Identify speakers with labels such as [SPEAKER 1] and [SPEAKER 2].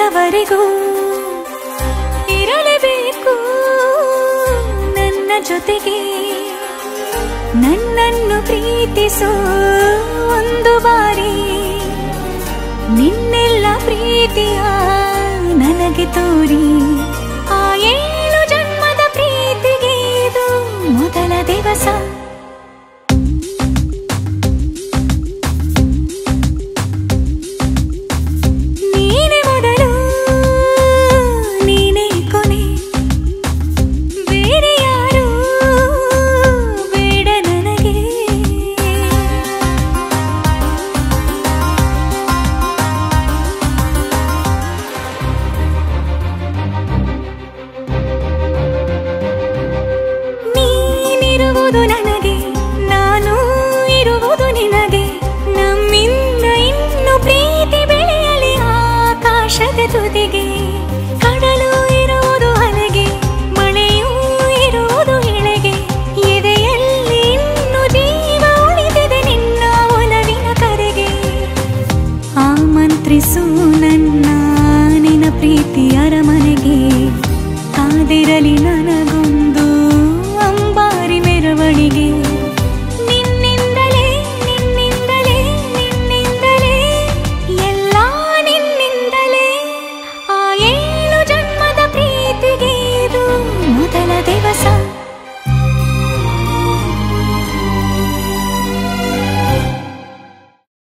[SPEAKER 1] ಕೊನೆಯವರೆಗೂ ಇರಲೇಬೇಕು ನನ್ನ ಜೊತೆಗೆ ನನ್ನನ್ನು ಪ್ರೀತಿಸೋ ಒಂದು ಬಾರಿ ನಿನ್ನೆಲ್ಲ ಪ್ರೀತಿಯ ನನಗೆ ತೋರಿ ಆ ಏಳು ಜನ್ಮದ ಪ್ರೀತಿಗೆ ಇದು ಮೊದಲ ದಿವಸ ನೀನೆ ಮೊದಲು ನೀನೇ ಕೊನೆ ಬೇರೆ ಯಾರು ಬೇಡ ನನಗೆ ನೀನಿರುವುದು ನನಗೆ ನಾನು ಇರುವುದು ನಿನಗೆ ನಮ್ಮಿಂದ ಇನ್ನು ಪ್ರೀತಿ ಬೆಳೆಯಲಿ ಆಕಾಶದ ತುದಿಗೆ